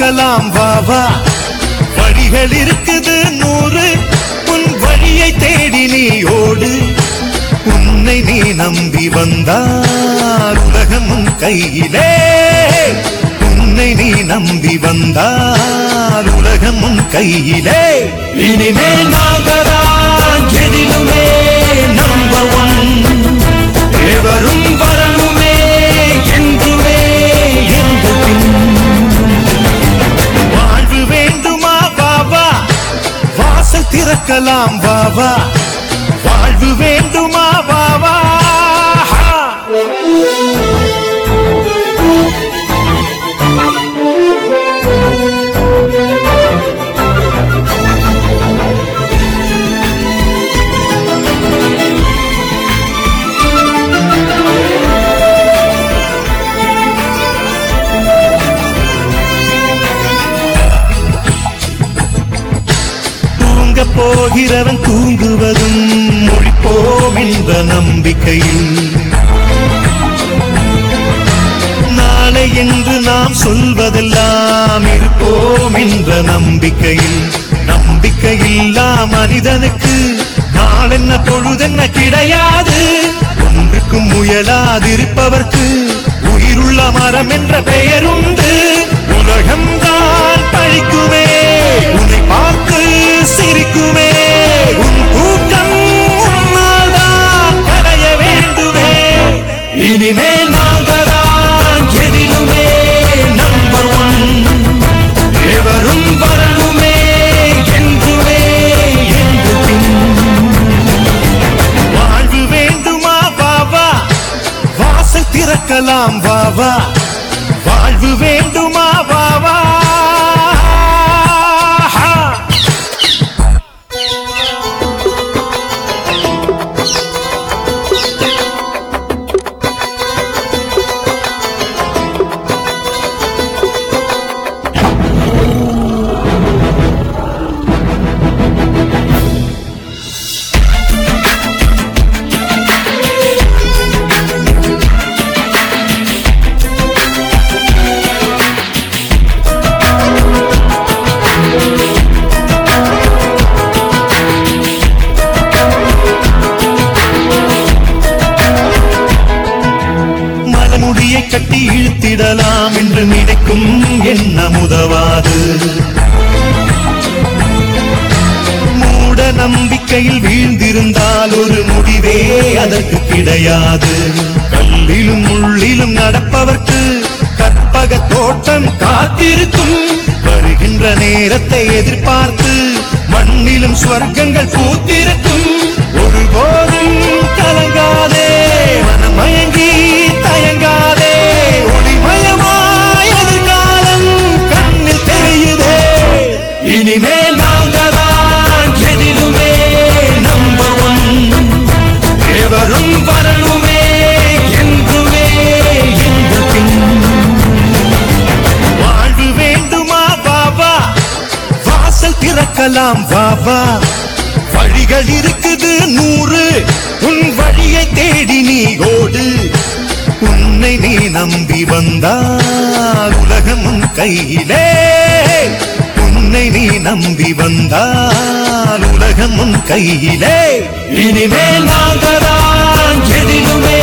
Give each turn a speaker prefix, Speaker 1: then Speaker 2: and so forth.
Speaker 1: திறக்கலாம் வா வா வழிகள் இருக்குது நூறு உன் வழியை தேடி நீ ஓடு உன்னை நீ நம்பி வந்தால் உலகம் உன் கையிலே உன்னை நீ நம்பி வந்தால் உலகம் உன் கையிலே இனிமேல் நாங்கதான் எதிலுமே நம்பர் ஒன் எவரும் வரணுமே என்றுமே என்று பின் வாழ்வு வேண்டுமா பாபா வாசல் திறக்கலாம் பாபா வாழ்வு வேண்டுமா பாபா தூங்க போகிறவன் தூங்குவதும் முழிப்போம் என்ற நம்பிக்கையில் நாளை என்று நாம் சொல்வதெல்லாம் இருப்போம் என்ற நம்பிக்கையில் நம்பிக்கையில்லா மனிதனுக்கு நாளென்ன பொழுதென்ன கிடையாது ஒன்றுக்கும் முயலாதிருப்பவர்க்கு உயிருள்ள மரம் என்ற பெயருண்டு உலகம்தான் பழிக்குமே உன்னை பார்த்து சிரிக்குமே உன் தூக்கம் உன்னால்தான் கரைய வேண்டுமே இனிமேல் நாங்கதான் எதிலுமே நம்பர் ஒன் எவரும் வரணுமே என்றுமே என்று பின் வாழ்வு வேண்டுமா பாபா வாசல் திறக்கலாம் பாபா வாழ்வு வேண்டுமா பாபா மலமுடியை கட்டி இழுத்திடலாம் என்று நினைக்கும் எண்ணம் உதவாது மூட நம்பிக்கையில் வீழ்ந்திருந்தால் ஒரு முடிவே அதற்கு கிடையாது கல்லிலும் முள்ளிலும் நடப்பவர்க்கு கற்பக தோட்டம் காத்திருக்கும் வருகின்ற நேரத்தை எதிர்பார்த்து மண்ணிலும் ஸ்வர்க்கங்கள் பூத்திருக்கும் ஒருபோதும் கலங்காதே மனமயங்கி தயங்காதே ஒளிமயமாய் எதிர்காலம் கண்ணில் தெரியுதே இனிமேல் நாங்கதான் எதிலுமே நம்பர் ஒன் எவரும் வரணுமே என்றுமே என்று பின் வாழ்வு வேண்டுமா பாபா வாசல் திறக்கலாம் பாபா வழிகள் இருக்குது நூறு உன் வழியை தேடி நீ ஓடு உன்னை நீ நம்பி வந்தால் உலகம் உன் கையிலே உன்னை நீ நம்பி வந்தால் உலகம் உன் கையிலே இனிமேல் நாங்கதான் எதிலுமே